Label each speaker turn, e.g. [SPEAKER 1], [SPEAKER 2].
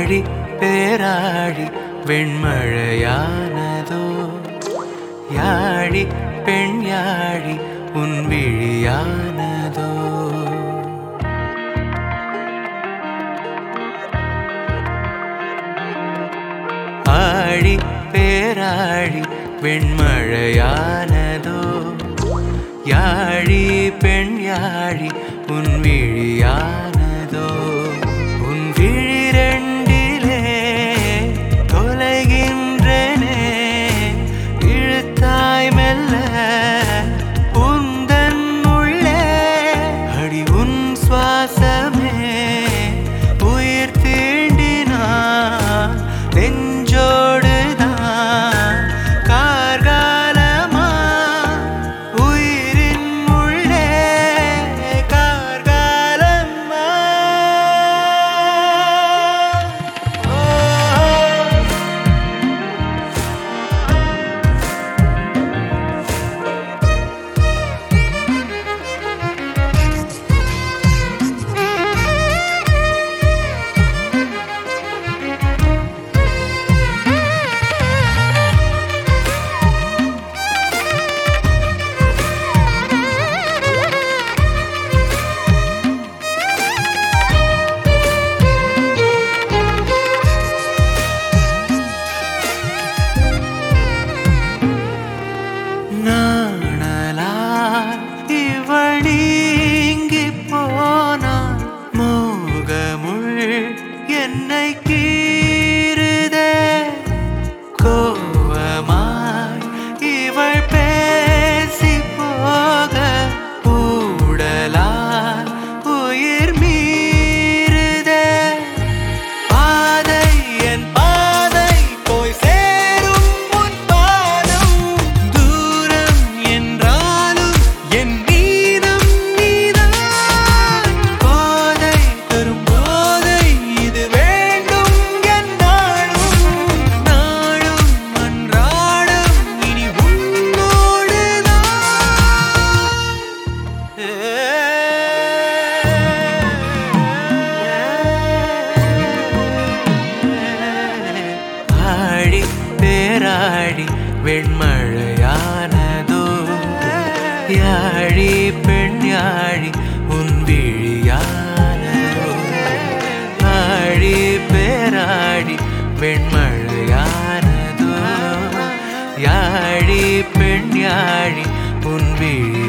[SPEAKER 1] ஆழி பேராழி வெண்மழையானதோ யாழி பெண் யாழி உன் விழியானதோ ஆழி பேராழி வெண்மழையானதோ யாழி பெண் யாழி உன் விழியானதோ உன் விழிரண்டிலே தொலைகின்றனே இழுத்தாய் மெல்ல உந்தன் உள்ளே அடி உன் சுவாசமே உயிர் தீண்டினான் நெஞ்சோடுதான் கார்காலமா உயிரின் உள்ளே கார்காலமா ஓ நாணலால் இவள் நீங்கி போனாள் மோகமுள் என்னை கீறுதே கோவமாய் இவள் பேசி போக ஊடலால் உயிர் மீறுதே பாதை என் பாதை போய் சேரும் உன் பாதம் தூரம் என்றாலும் என் நீதம் நீதான் போதை தரும் போதை இது வேண்டும் என்னாலும் நாளும் அன்றாடம் இனி உன்னோடுதான் ஆடி பேராடி வெண்மழையானதோ யாழி பெண் யாழி உன் விழியானதோ ஆழி பேராடி வெண்மழையானதோ யாழி பெண் யாழி உன் விழி